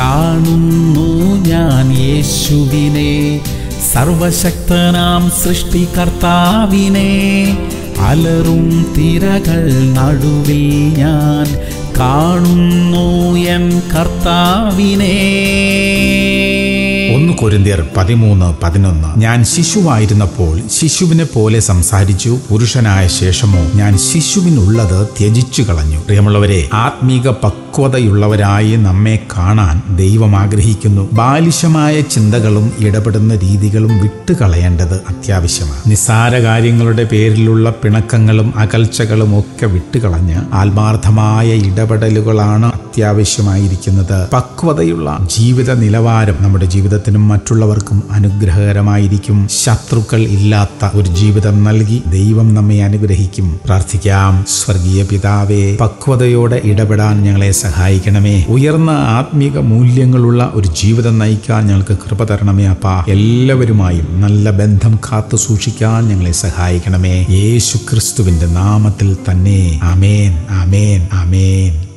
കാണുന്നു ഞാൻ യേശുവിനെ സർവശക്തനാം സൃഷ്ടികർത്താവിനെ അലറും തിരകൾ നടുവിൽ ഞാൻ കാണുന്നു എൻ കർത്താവിനെ ഒന്ന് കൊരിന്തിയർ പതിമൂന്ന് പതിനൊന്ന് ഞാൻ ശിശുവായിരുന്നപ്പോൾ ശിശുവിനെ പോലെ സംസാരിച്ചു പുരുഷനായ ശേഷമോ ഞാൻ ശിശുവിനുള്ളത് ത്യജിച്ചു കളഞ്ഞു പ്രിയമുള്ളവരെ ആത്മീക പക്വതയുള്ളവരായി നമ്മെ കാണാൻ ദൈവം ആഗ്രഹിക്കുന്നു ബാലിശമായ ചിന്തകളും ഇടപെടുന്ന രീതികളും വിട്ടുകളയേണ്ടത് അത്യാവശ്യമാണ് നിസ്സാര കാര്യങ്ങളുടെ പേരിലുള്ള പിണക്കങ്ങളും അകൽച്ചകളും ഒക്കെ വിട്ടുകളഞ്ഞ് ആത്മാർത്ഥമായ ഇടപെടലുകളാണ് അത്യാവശ്യമായിരിക്കുന്നത് പക്വതയുള്ള ജീവിത നിലവാരം നമ്മുടെ ജീവിതത്തിനും മറ്റുള്ളവർക്കും അനുഗ്രഹകരമായിരിക്കും ശത്രുക്കൾ ഇല്ലാത്ത ഒരു ജീവിതം നൽകി ദൈവം നമ്മെ അനുഗ്രഹിക്കും പ്രാർത്ഥിക്കാം സ്വർഗീയ പിതാവേ പക്വതയോടെ ഇടപെടാൻ ഞങ്ങളെ സഹായിക്കണമേ ഉയർന്ന ആത്മീക മൂല്യങ്ങളുള്ള ഒരു ജീവിതം നയിക്കാൻ ഞങ്ങൾക്ക് കൃപ തരണമേ അപ്പ എല്ലാവരുമായും നല്ല ബന്ധം കാത്തു സൂക്ഷിക്കാൻ ഞങ്ങളെ സഹായിക്കണമേ യേശു ക്രിസ്തുവിന്റെ നാമത്തിൽ തന്നെ ആമേൻ ആമേൻ ആമേൻ